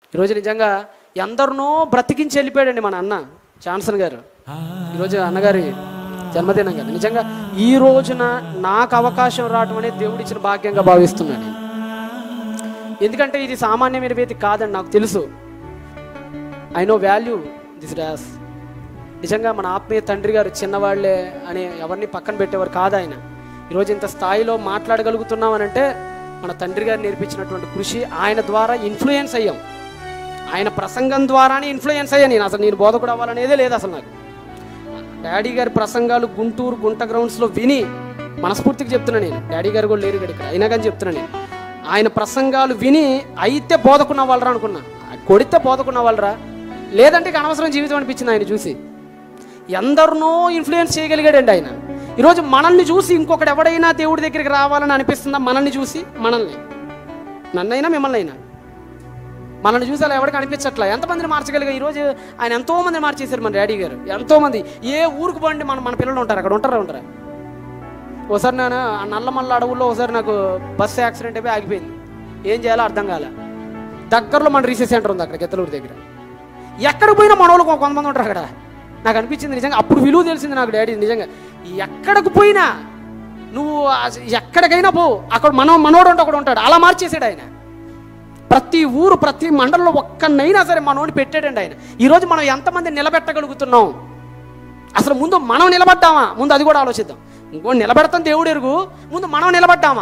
ఈరోజు నిజంగా ఎందరినో బ్రతికించి వెళ్ళిపోయాడండి మన అన్న జాన్సన్ గారు ఈరోజు అన్నగారి జన్మదినం కదా నిజంగా ఈ రోజున నాకు అవకాశం రావడం అనేది దేవుడిచ్చిన భాగ్యంగా భావిస్తున్నాను నేను. ఎందుకంటే ఇది సామాన్యమైన వేదిక కాదని నాకు తెలుసు I know value this dais నిజంగా మన ఆత్మీయ తండ్రి గారు చిన్నవాళ్లే అని ఎవరిని పక్కన పెట్టేవారు కాదు ఆయన ఈరోజు ఇంత స్థాయిలో మాట్లాడగలుగుతున్నాం అని అంటే మన తండ్రి గారు నేర్పించినటువంటి కృషి ఆయన ద్వారా ఇన్ఫ్లుయెన్స్ అయ్యాం ఆయన ప్రసంగం ద్వారానే ఇన్ఫ్లుయెన్స్ అయ్యా నేను అసలు నేను బోధకుడు అవ్వాలనేదే లేదు అసలు నాకు డాడీ గారి ప్రసంగాలు గుంటూరు గుంట గ్రౌండ్స్లో విని మనస్ఫూర్తిగా చెప్తున్నా నేను డాడీ గారు కూడా లేరు ఇక్కడ ఇక్కడ. అయినా కానీ చెప్తున్నా నేను ఆయన ప్రసంగాలు విని అయితే బోధకున్న వాళ్ళరా అనుకున్నా కొడితే బోధకున్న వాళ్ళరా లేదంటే ఇక అనవసరం జీవితం అనిపించింది ఆయన చూసి ఎందరినో ఇన్ఫ్లుయెన్స్ చేయగలిగాడండి ఆయన ఈరోజు మనల్ని చూసి ఇంకొకటి ఎవడైనా దేవుడి దగ్గరికి రావాలని అనిపిస్తుందా మనల్ని చూసి మనల్ని నన్నైనా మిమ్మల్ని అయినా మనల్ని చూసి అలా ఎవరికి అనిపించట్లా ఎంతమందిని మార్చగలిగా ఈరోజు ఆయన ఎంతో మందిని మార్చేశారు మన డాడీ గారు ఎంతో మంది ఏ ఊరికి పోండి మన మన పిల్లలు ఉంటారు అక్కడ ఉంటారా ఉంటారా ఒకసారి నేను ఆ నల్లమల్ల అడవుల్లో ఒకసారి నాకు బస్సు యాక్సిడెంట్ అయిపోయి ఆగిపోయింది ఏం చేయాలో అర్థం కాలే దగ్గరలో మన రీసెస్ సెంటర్ ఉంది అక్కడ గెత్తలూరు దగ్గర ఎక్కడికి పోయినా మన వాళ్ళు కొ- కొంతమంది ఉంటారు అక్కడ నాకు అనిపించింది నిజంగా అప్పుడు విలువ తెలిసింది నాకు డాడీ నిజంగా ఎక్కడికి పోయినా నువ్వు అస- ఎక్కడికైనా పో అక్కడ మన మనోడు అంటే ఒకడు ఉంటాడు అలా మార్చేసాడు ఆయన ప్రతి ఊరు ప్రతి మండలంలో ఒక్కనైనా సరే మనోడిని పెట్టాడండి ఆయన ఈరోజు మనం ఎంతమంది నిలబెట్టగలుగుతున్నాం అసలు ముందు మనం నిలబడ్డామా ముందు అది కూడా ఆలోచిద్దాం ఇంకో నిలబెడతాం దేవుడు ఎరుగు ముందు మనం నిలబడ్డామా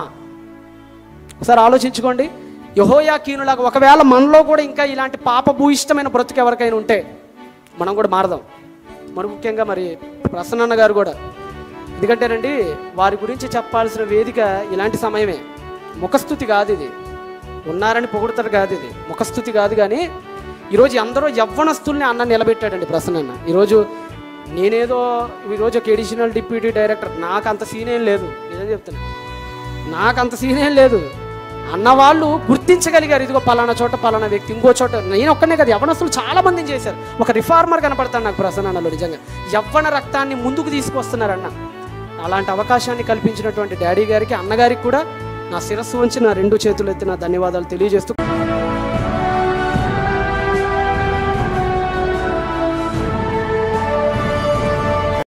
ఒకసారి ఆలోచించుకోండి యహోయా కీనులాగా ఒకవేళ మనలో కూడా ఇంకా ఇలాంటి పాప భూయిష్టమైన బ్రతుకు ఎవరికైనా ఉంటే మనం కూడా మారదాం మరి ముఖ్యంగా మరి ప్రసన్నన్న గారు కూడా ఎందుకంటేనండి వారి గురించి చెప్పాల్సిన వేదిక ఇలాంటి సమయమే ముఖస్థుతి కాదు ఇది ఉన్నారని పొగుడతారు కాదు ఇది ముఖస్థుతి కాదు కానీ ఈరోజు అందరూ యవ్వనస్తుల్ని అన్న నిలబెట్టాడండి ప్రసన్నన్న ఈరోజు నేనేదో ఈరోజు ఒక ఎడిషనల్ డిప్యూటీ డైరెక్టర్ నాకు అంత సీన్ ఏం లేదు నిజం చెప్తున్నా నాకు అంత సీన్ ఏం లేదు అన్నవాళ్ళు గుర్తించగలిగారు ఇదిగో పలానా చోట పలానా వ్యక్తి ఇంకో చోట నేను ఒక్కనే కదా యవ్వనస్తులు చాలా మందిని చేశారు ఒక రిఫార్మర్ కనపడతాను నాకు ప్రసన్నలో నిజంగా యవ్వన రక్తాన్ని ముందుకు తీసుకొస్తున్నారన్న అలాంటి అవకాశాన్ని కల్పించినటువంటి డాడీ గారికి అన్నగారికి కూడా నా శిరస్సు వంచి నా రెండు చేతులు ఎత్తి నా ధన్యవాదాలు తెలియజేస్తూ